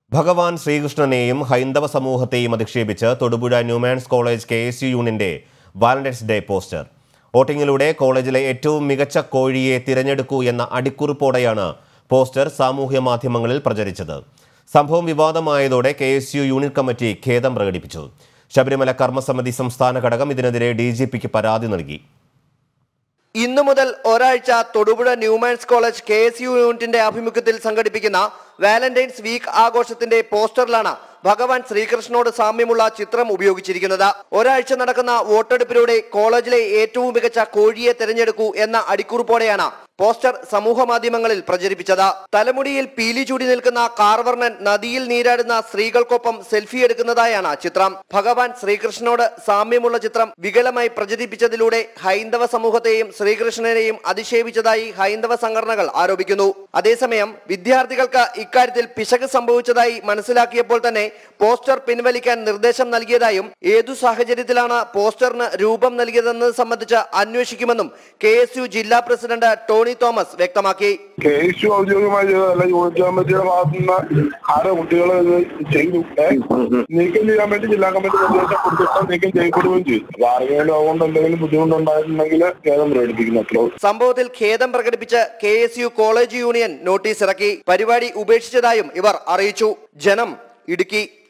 ഭഗവാൻ ശ്രീകൃഷ്ണനെയും ഹൈന്ദവ സമൂഹത്തെയും അധിക്ഷേപിച്ച് Thodupuzha Newman's college K S U യൂണിയന്റെ വാലന്റൈൻസ് ഡേ പോസ്റ്റർ വോട്ടിങ്ങിലൂടെ കോളേജിലെ ഏറ്റവും മികച്ച കോഴിയെ തിരഞ്ഞെടുക്കൂ എന്ന അടിക്കുറിപ്പോടെയാണ് പോസ്റ്റർ സാമൂഹ്യ മാധ്യമങ്ങളിൽ പ്രചരിച്ചത് സംഭവം വിവാദമായതോടെ K S U unit committee ഖേദം പ്രകടിപ്പിച്ചു ശബരിമല കർമ്മസമിതി സംസ്ഥാന ഘടകം ഇതിനെതിരെ ഡി ജി പിക്ക് പരാതി നൽകി ഇന്നു മുതൽ ഒരാഴ്ച Thodupuzha Newman's college K S U യൂണിറ്റിന്റെ ആഭിമുഖ്യത്തിൽ സംഘടിപ്പിക്കുന്ന വാലന്റൈൻസ് വീക്ക് ആഘോഷത്തിന്റെ പോസ്റ്ററിലാണ് ഭഗവാൻ ശ്രീകൃഷ്ണനോട് സാമ്യമുള്ള ചിത്രം ഉപയോഗിച്ചിരിക്കുന്നത് ഒരാഴ്ച നടക്കുന്ന വോട്ടെടുപ്പിലൂടെ കോളേജിലെ ഏറ്റവും മികച്ച കോഴിയെ തിരഞ്ഞെടുക്കൂ എന്ന അടിക്കുറിപ്പോടെയാണ് പോസ്റ്റർ സമൂഹ മാധ്യമങ്ങളിൽ പ്രചരിപ്പിച്ചത് തലമുടിയിൽ പീലി ചൂടി നിൽക്കുന്ന കാർവർണൻ നദിയിൽ നീരാടുന്ന സ്ത്രീകൾക്കൊപ്പം സെൽഫി എടുക്കുന്നതായാണ് ചിത്രം ഭഗവാൻ ശ്രീകൃഷ്ണനോട് സാമ്യമുള്ള ചിത്രം വികലമായി പ്രചരിപ്പിച്ചതിലൂടെ ഹൈന്ദവ സമൂഹത്തെയും ശ്രീകൃഷ്ണനെയും അധിക്ഷേപിച്ചതായി ഹൈന്ദവ സംഘടനകൾ ആരോപിക്കുന്നു അതേസമയം വിദ്യാർത്ഥികൾക്ക് ഇക്കാര്യത്തിൽ പിശക് സംഭവിച്ചതായി മനസ്സിലാക്കിയപ്പോൾ തന്നെ പോസ്റ്റർ പിൻവലിക്കാൻ നിർദ്ദേശം നൽകിയതായും ഏതു സാഹചര്യത്തിലാണ് പോസ്റ്ററിന് രൂപം നൽകിയതെന്നത് സംബന്ധിച്ച് അന്വേഷിക്കുമെന്നും കെ ജില്ലാ പ്രസിഡന്റ് ടോണി തോമസ് വ്യക്തമാക്കി കെ എസ് യു ഔദ്യോഗികമായി ചെയ്തതല്ല യൂണിറ്റ് കമ്മിറ്റിയുടെ ഭാഗത്തു നിന്ന് ആറ് കുട്ടികൾ ഇത് ചെയ്തു ഏ? നീക്കം ചെയ്യാൻ വേണ്ടി ജില്ലാ കമ്മിറ്റി നിർദ്ദേശം കൊടുത്തിട്ട് നീക്കം ചെയ്യപ്പെടുകയും ചെയ്തു അപ്പൊ ആരെങ്കിലും അതുകൊണ്ട് എന്തെങ്കിലും ബുദ്ധിമുട്ടുണ്ടായിട്ടുണ്ടെങ്കിൽ ഖേദം പ്രകടിപ്പിക്കുന്നു അത്രേ ഉള്ളൂ. സംഭവത്തിൽ ഖേദം പ്രകടിപ്പിച്ച് K S U college union notice ഇറക്കി പരിപാടി ഉപേക്ഷിച്ചതായും ഇവർ അറിയിച്ചു ജനം ഇടുക്കി